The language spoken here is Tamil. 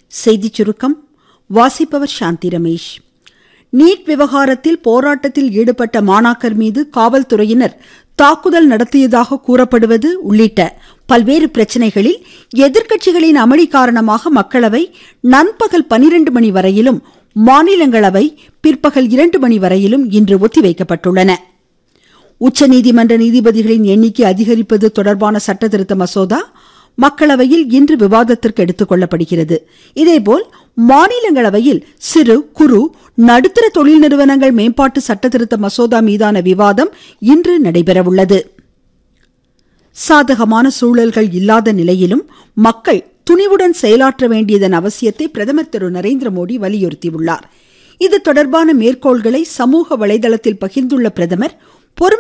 செய்திச் சுருக்கம் வாசிப்பவர் சாந்தி ரமேஷ் நீட் விவகாரத்தில் போராட்டத்தில் ஈடுபட்ட மாணாக்கர் மீது காவல்துறையினர் தாக்குதல் நடத்தியதாக கூறப்படுவது உள்ளிட்ட பல்வேறு பிரச்சனைகளில் எதிர்க்கட்சிகளின் அமளி காரணமாக மக்களவை நண்பகல் பனிரெண்டு மணி வரையிலும் மாநிலங்களவை பிற்பகல் இரண்டு மணி வரையிலும் இன்று ஒத்திவைக்கப்பட்டுள்ளன உச்சநீதிமன்ற நீதிபதிகளின் எண்ணிக்கை அதிகரிப்பது தொடர்பான சட்டத்திருத்த மசோதா மக்களவையில் இன்று விவாதத்திற்கு எடுத்துக் கொள்ளப்படுகிறது இதேபோல் மாநிலங்களவையில் சிறு குறு நடுத்தர தொழில் நிறுவனங்கள் மேம்பாட்டு சட்டத்திருத்த மசோதா மீதான விவாதம் இன்று நடைபெறவுள்ளது சாதகமான சூழல்கள் இல்லாத நிலையிலும் மக்கள் துணிவுடன் செயலாற்ற வேண்டியதன் அவசியத்தை பிரதமர் திரு நரேந்திர மோடி வலியுறுத்தியுள்ளார் இது தொடர்பான மேற்கோள்களை சமூக வலைதளத்தில் பகிர்ந்துள்ள பிரதமர் பொறுமை